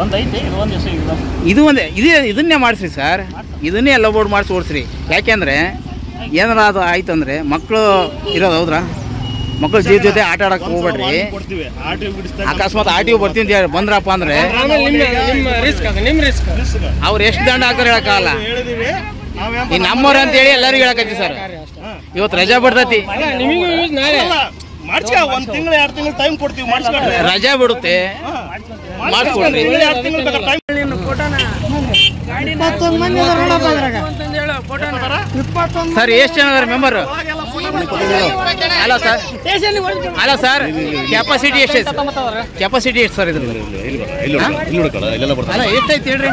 ಒಂದು ಐತಿ ಇದು ಒಂದು ಹೆಸರು ಇದು ಇದು ಒಂದೇ ಇದೇ ಇದನ್ನೇ ಮಾಡಿಸ್ರಿ ಸರ್ ಇದನ್ನೇ ಎಲ್ಲ ಬೋರ್ಡ್ ಮಾಡಿಸಿ ಓಡಿಸ್ರಿ ಯಾಕೆಂದರೆ ಏನಾರ ಅದು ಆಯ್ತಂದ್ರೆ ಮಕ್ಕಳು ಇರೋದು ಹೌದ್ರಾ ಮಕ್ಕಳು ಜೀವ ಜೊತೆ ಆಟ ಆಡಕ್ಕೆ ಹೋಗ್ಬೇಡ್ರಿ ಕೊಡ್ತೀವಿ ಆರ್ ಟಿ ಬಿಡಿಸ್ದಾಗ ಅಕಸ್ಮಾತ್ ಆರ್ ಟಿ ಒ ಬರ್ತೀನಿ ಅಂತ ಹೇಳಿ ಬಂದ್ರಪ್ಪ ಅಂದ್ರೆ ರಿಸ್ಕ್ ಅದು ನಿಮ್ಮ ರಿಸ್ಕ್ ಅವ್ರು ಎಷ್ಟು ದಂಡ ಹಾಕ್ತಾರೆ ಹೇಳಕ್ಕಾಗಲ್ಲ ಹೇಳಿದೀವಿ ನಾವೇನ್ ಈ ನಮ್ಮವ್ರು ಅಂತ ಹೇಳಿ ಎಲ್ಲರಿಗೂ ಹೇಳಕತ್ತಿ ಸರ್ ಇವತ್ತು ರಜಾ ಬಿಡ್ತೈತಿ ನಿಮಗೂ ಯೂಸ್ ನಾಳೆ ಮಾಡ್ಸ್ಕ ಒಂದ್ ತಿಂಗಳು ಎರಡು ತಿಂಗಳು ಟೈಮ್ ಕೊಡ್ತೀವಿ ಮಾಡಿಸ್ಕೊಡ್ರಿ ರಜಾ ಬಿಡುತ್ತೆ ಮಾಡಿಸ್ಕೊಡ್ರಿ ಎರಡು ತಿಂಗಳು ಬೇಕಾದ್ರೆ ಟೈಮ್ ಇಪ್ಪತ್ತೊಂದು ಮಂದಿ ಅದಾರ ನೋಡಪ್ಪ ಅದ್ರಾಗ ಸರ್ ಎಷ್ಟು ಜನ ಅದಾರ ಮೆಂಬರ್ ಅಲ್ಲ ಸರ್ ಅಲ್ಲ ಸರ್ ಕೆಪಾಸಿಟಿ ಎಷ್ಟೈತೆ ಕೆಪಾಸಿಟಿ ಎಷ್ಟು ಸರ್ ಇದ್ರ ಅಲ್ಲ ಎಷ್ಟೈತಿ ಹೇಳ್ರಿ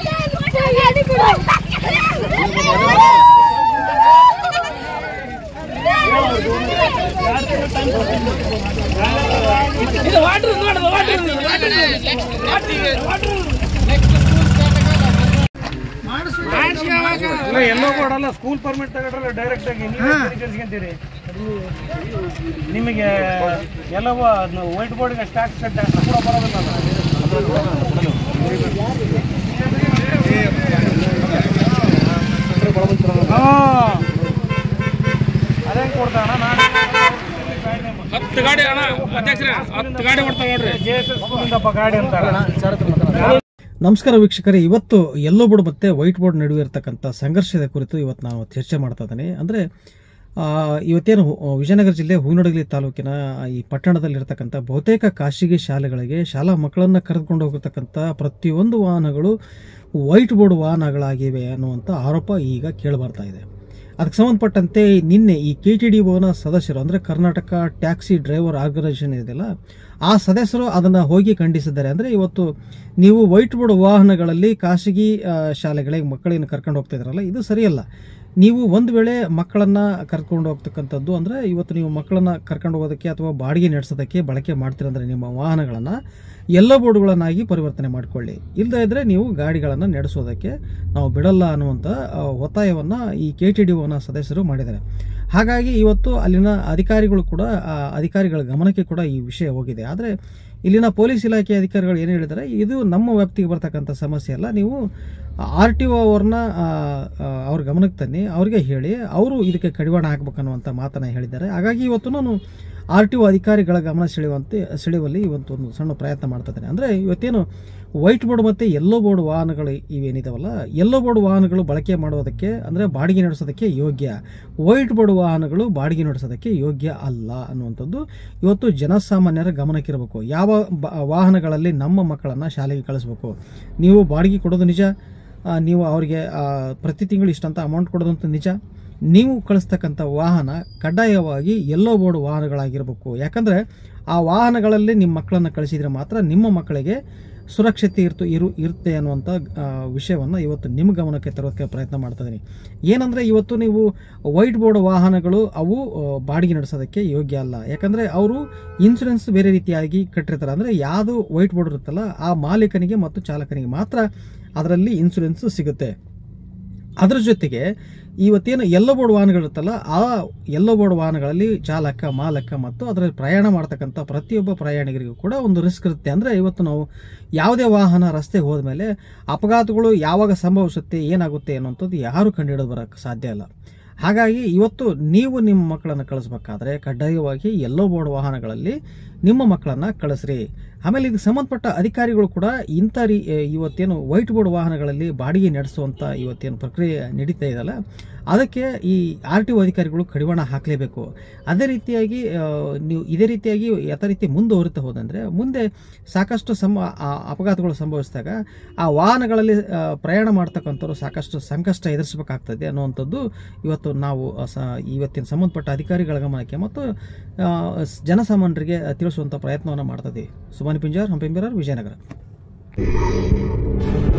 ಎಲ್ಲೋ ಕೊಡಲ್ಲ ಸ್ಕೂಲ್ ಪರ್ಮಿಟ್ ತಗೊಂಡ್ರಲ್ಲ ಡೈರೆಕ್ಟ್ ಆಗಿ ನೀವು ನಿಮಗೆ ಎಲ್ಲವೂ ವೈಟ್ ಬೋರ್ಡ್ಗೆ ಸ್ಟಾಕ್ ಸೆಟ್ ಕೂಡ ಬರೋದಿಲ್ಲ ಅದೇ ಕೊಡ್ತಾಣ ನಾನು ಹತ್ತು ಗಾಡಿ ಅಣ್ಣ ಅಧ್ಯಕ್ಷರೇ ಹತ್ತು ಗಾಡಿ ಕೊಡ್ತಾನೆ ನೋಡ್ರಿ ಜೆ ಎಸ್ ಎಸ್ ಸ್ಕೂಲಿಂದಪ್ಪ ಗಾಡಿ ಅಂತಾರೆ ನಮಸ್ಕಾರ ವೀಕ್ಷಕರೇ ಇವತ್ತು ಯೆಲ್ಲೋ ಬೋರ್ಡ್ ಮತ್ತು ವೈಟ್ ಬೋರ್ಡ್ ನಡುವೆ ಇರತಕ್ಕಂಥ ಸಂಘರ್ಷದ ಕುರಿತು ಇವತ್ತು ನಾವು ಚರ್ಚೆ ಮಾಡ್ತಾ ಇದ್ದೀನಿ ಅಂದರೆ ಇವತ್ತೇನು ಹು- ವಿಜಯನಗರ ಜಿಲ್ಲೆ ಹೂನಡಗಲಿ ತಾಲೂಕಿನ ಈ ಪಟ್ಟಣದಲ್ಲಿರ್ತಕ್ಕಂಥ ಬಹುತೇಕ ಖಾಸಗಿ ಶಾಲೆಗಳಿಗೆ ಶಾಲಾ ಮಕ್ಕಳನ್ನು ಕರೆದುಕೊಂಡು ಹೋಗಿರ್ತಕ್ಕಂಥ ಪ್ರತಿಯೊಂದು ವಾಹನಗಳು ವೈಟ್ ಬೋರ್ಡ್ ವಾಹನಗಳಾಗಿವೆ ಅನ್ನುವಂಥ ಆರೋಪ ಈಗ ಕೇಳಿಬರ್ತಾ ಇದೆ ಅದಕ್ಕೆ ಸಂಬಂಧಪಟ್ಟಂತೆ ನಿನ್ನೆ ಈ ಕೆ ಟಿ ಡಿ ಓನ ಸದಸ್ಯರು ಅಂದರೆ ಕರ್ನಾಟಕ ಟ್ಯಾಕ್ಸಿ ಡ್ರೈವರ್ ಆರ್ಗನೈಸೇಷನ್ ಇದೆಯಲ್ಲ ಆ ಸದಸ್ಯರು ಅದನ್ನು ಹೋಗಿ ಖಂಡಿಸಿದ್ದಾರೆ ಅಂದರೆ ಇವತ್ತು ನೀವು ವೈಟ್ ಬೋರ್ಡ್ ವಾಹನಗಳಲ್ಲಿ ಖಾಸಗಿ ಆ, ಶಾಲೆಗಳಿಗೆ ಮಕ್ಕಳನ್ನು ಕರ್ಕೊಂಡು ಹೋಗ್ತಾ ಇದ್ರಲ್ಲ ಇದು ಸರಿಯಲ್ಲ ನೀವು ಒಂದು ವೇಳೆ ಮಕ್ಕಳನ್ನು ಕರ್ಕೊಂಡು ಹೋಗ್ತಕ್ಕಂಥದ್ದು ಅಂದರೆ ಇವತ್ತು ನೀವು ಮಕ್ಕಳನ್ನು ಕರ್ಕೊಂಡು ಹೋಗೋದಕ್ಕೆ ಅಥವಾ ಬಾಡಿಗೆ ನಡೆಸೋದಕ್ಕೆ ಬಳಕೆ ಮಾಡ್ತೀರಂದ್ರೆ ನಿಮ್ಮ ವಾಹನಗಳನ್ನು ಎಲ್ಲ ಬೋರ್ಡ್ಗಳನ್ನಾಗಿ ಪರಿವರ್ತನೆ ಮಾಡಿಕೊಳ್ಳಿ ಇಲ್ಲದೇ ಇದ್ದರೆ ನೀವು ಗಾಡಿಗಳನ್ನು ನಡೆಸೋದಕ್ಕೆ ನಾವು ಬಿಡಲ್ಲ ಅನ್ನುವಂಥ ಆ, ಒತ್ತಾಯವನ್ನು ಈ ಕೆ ಟಿ ಡಿ ಒನ ಸದಸ್ಯರು ಮಾಡಿದ್ದಾರೆ ಹಾಗಾಗಿ ಇವತ್ತು ಅಲ್ಲಿನ ಅಧಿಕಾರಿಗಳು ಕೂಡ ಆ ಅಧಿಕಾರಿಗಳ ಗಮನಕ್ಕೆ ಕೂಡ ಈ ವಿಷಯ ಹೋಗಿದೆ ಆದರೆ ಇಲ್ಲಿನ ಪೊಲೀಸ್ ಇಲಾಖೆ ಅಧಿಕಾರಿಗಳು ಏನು ಹೇಳಿದ್ದಾರೆ ಇದು ನಮ್ಮ ವ್ಯಾಪ್ತಿಗೆ ಬರ್ತಕ್ಕಂಥ ಸಮಸ್ಯೆ ಅಲ್ಲ ನೀವು ಆರ್ ಟಿ ಒ ಅವ್ರನ್ನ ಅವ್ರ ಗಮನಕ್ಕೆ ತನ್ನಿ ಅವ್ರಿಗೆ ಹೇಳಿ ಅವರು ಇದಕ್ಕೆ ಕಡಿವಾಣ ಹಾಕ್ಬೇಕನ್ನುವಂಥ ಮಾತನ್ನು ಹೇಳಿದ್ದಾರೆ ಹಾಗಾಗಿ ಇವತ್ತು ನಾನು ಆರ್ ಟಿ ಒ ಅಧಿಕಾರಿಗಳ ಗಮನ ಸೆಳೆಯುವಂತೆ ಸೆಳೆಯುವಲ್ಲಿ ಇವತ್ತು ಒಂದು ಸಣ್ಣ ಪ್ರಯತ್ನ ಮಾಡ್ತಾ ಇದ್ದೇನೆ ಅಂದರೆ ಇವತ್ತೇನು ವೈಟ್ ಬೋರ್ಡ್ ಮತ್ತು ಯೆಲ್ಲೋ ಬೋರ್ಡ್ ವಾಹನಗಳು ಇವೇನಿದಾವಲ್ಲ ಯೆಲ್ಲೋ ಬೋರ್ಡ್ ವಾಹನಗಳು ಬಳಕೆ ಮಾಡುವುದಕ್ಕೆ ಅಂದರೆ ಬಾಡಿಗೆ ನಡೆಸೋದಕ್ಕೆ ಯೋಗ್ಯ ವೈಟ್ ಬೋರ್ಡ್ ವಾಹನಗಳು ಬಾಡಿಗೆ ನಡೆಸೋದಕ್ಕೆ ಯೋಗ್ಯ ಅಲ್ಲ ಅನ್ನುವಂಥದ್ದು ಇವತ್ತು ಜನಸಾಮಾನ್ಯರ ಗಮನಕ್ಕಿರಬೇಕು ಯಾವ ಬ- ವಾಹನಗಳಲ್ಲಿ ನಮ್ಮ ಮಕ್ಕಳನ್ನು ಶಾಲೆಗೆ ಕಳಿಸ್ಬೇಕು ನೀವು ಬಾಡಿಗೆ ಕೊಡೋದು ನಿಜ ಆ, ನೀವು ಅವರಿಗೆ ಆ, ಪ್ರತಿ ತಿಂಗಳು ಇಷ್ಟಂತ ಅಮೌಂಟ್ ಕೊಡೋದಂತ ನಿಜ ನೀವು ಕಳಿಸ್ತಕ್ಕಂಥ ವಾಹನ ಕಡ್ಡಾಯವಾಗಿ ಎಲ್ಲೋ ಬೋರ್ಡ್ ವಾಹನಗಳಾಗಿರಬೇಕು ಯಾಕಂದರೆ ಆ ವಾಹನಗಳಲ್ಲಿ ನಿಮ್ಮ ಮಕ್ಕಳನ್ನು ಕಳಿಸಿದರೆ ಮಾತ್ರ ನಿಮ್ಮ ಮಕ್ಕಳಿಗೆ ಸುರಕ್ಷತೆ ಇರ್ತು ಇರು ಇರುತ್ತೆ ಅನ್ನುವಂಥ ವಿಷಯವನ್ನು ಇವತ್ತು ನಿಮ್ಮ ಗಮನಕ್ಕೆ ತರೋದಕ್ಕೆ ಪ್ರಯತ್ನ ಮಾಡ್ತಾ ಇದ್ದೀನಿ ಏನಂದರೆ ಇವತ್ತು ನೀವು ವೈಟ್ ಬೋರ್ಡ್ ವಾಹನಗಳು ಅವು ಆ, ಬಾಡಿಗೆ ನಡೆಸೋದಕ್ಕೆ ಯೋಗ್ಯ ಅಲ್ಲ ಯಾಕಂದರೆ ಅವರು ಇನ್ಸೂರೆನ್ಸ್ ಬೇರೆ ರೀತಿಯಾಗಿ ಕಟ್ಟಿರ್ತಾರೆ ಅಂದರೆ ಯಾವುದು ವೈಟ್ ಬೋರ್ಡ್ ಇರುತ್ತಲ್ಲ ಆ ಮಾಲೀಕನಿಗೆ ಮತ್ತು ಚಾಲಕನಿಗೆ ಮಾತ್ರ ಅದರಲ್ಲಿ ಇನ್ಸೂರೆನ್ಸ್ ಸಿಗುತ್ತೆ ಅದರ ಜೊತೆಗೆ ಇವತ್ತೇನು ಎಲ್ಲೋ ಬೋರ್ಡ್ ವಾಹನಗಳಿರುತ್ತಲ್ಲ ಆ ಎಲ್ಲೋ ಬೋರ್ಡ್ ವಾಹನಗಳಲ್ಲಿ ಚಾಲಕ ಮಾಲಕ ಮತ್ತು ಅದರಲ್ಲಿ ಪ್ರಯಾಣ ಮಾಡ್ತಕ್ಕಂಥ ಪ್ರತಿಯೊಬ್ಬ ಪ್ರಯಾಣಿಕರಿಗೂ ಕೂಡ ಒಂದು ರಿಸ್ಕ್ ಇರುತ್ತೆ ಅಂದರೆ ಇವತ್ತು ನಾವು ಯಾವುದೇ ವಾಹನ ರಸ್ತೆಗೆ ಹೋದ್ಮೇಲೆ ಅಪಘಾತಗಳು ಯಾವಾಗ ಸಂಭವಿಸುತ್ತೆ ಏನಾಗುತ್ತೆ ಅನ್ನುವಂಥದ್ದು ಯಾರು ಕಂಡುಹಿಡಿದು ಬರೋಕ್ಕೆ ಸಾಧ್ಯ ಇಲ್ಲ ಹಾಗಾಗಿ ಇವತ್ತು ನೀವು ನಿಮ್ಮ ಮಕ್ಕಳನ್ನು ಕಳಿಸ್ಬೇಕಾದ್ರೆ ಕಡ್ಡಾಯವಾಗಿ ಎಲ್ಲೋ ಬೋರ್ಡ್ ವಾಹನಗಳಲ್ಲಿ ನಿಮ್ಮ ಮಕ್ಕಳನ್ನು ಕಳಿಸ್ರಿ ಆಮೇಲೆ ಇದಕ್ಕೆ ಸಂಬಂಧಪಟ್ಟ ಅಧಿಕಾರಿಗಳು ಕೂಡ ಇಂಥ ರೀ ಇವತ್ತೇನು ವೈಟ್ ಬೋರ್ಡ್ ವಾಹನಗಳಲ್ಲಿ ಬಾಡಿಗೆ ನಡೆಸುವಂಥ ಇವತ್ತೇನು ಪ್ರಕ್ರಿಯೆ ನಡೀತಾ ಇದೆಯಲ್ಲ ಅದಕ್ಕೆ ಈ ಆರ್ ಟಿ ಒ ಅಧಿಕಾರಿಗಳು ಕಡಿವಾಣ ಹಾಕಲೇಬೇಕು ಅದೇ ರೀತಿಯಾಗಿ ಆ, ನೀವು ಇದೇ ರೀತಿಯಾಗಿ ಯಥ ರೀತಿ ಮುಂದುವರಿತಾ ಹೋದಂದರೆ ಮುಂದೆ ಸಾಕಷ್ಟು ಸಮ ಆ ಅಪಘಾತಗಳು ಸಂಭವಿಸಿದಾಗ ಆ ವಾಹನಗಳಲ್ಲಿ ಆ, ಪ್ರಯಾಣ ಮಾಡ್ತಕ್ಕಂಥವ್ರು ಸಾಕಷ್ಟು ಸಂಕಷ್ಟ ಎದುರಿಸಬೇಕಾಗ್ತದೆ ಅನ್ನುವಂಥದ್ದು ಇವತ್ತು ನಾವು ಆ, ಸ ಇವತ್ತಿನ ಸಂಬಂಧಪಟ್ಟ ಅಧಿಕಾರಿಗಳ ಗಮನಕ್ಕೆ ಮತ್ತು ಆ, ಸ್- ಜನಸಾಮಾನ್ಯರಿಗೆ ತಿಳಿಸುವಂಥ ಪ್ರಯತ್ನವನ್ನು ಮಾಡ್ತದೆ ಸುಮಾನಿ ಪಿಂಜಾರ್ ಹಂಪಿಂಬಿರಾರ್ ವಿಜಯನಗರ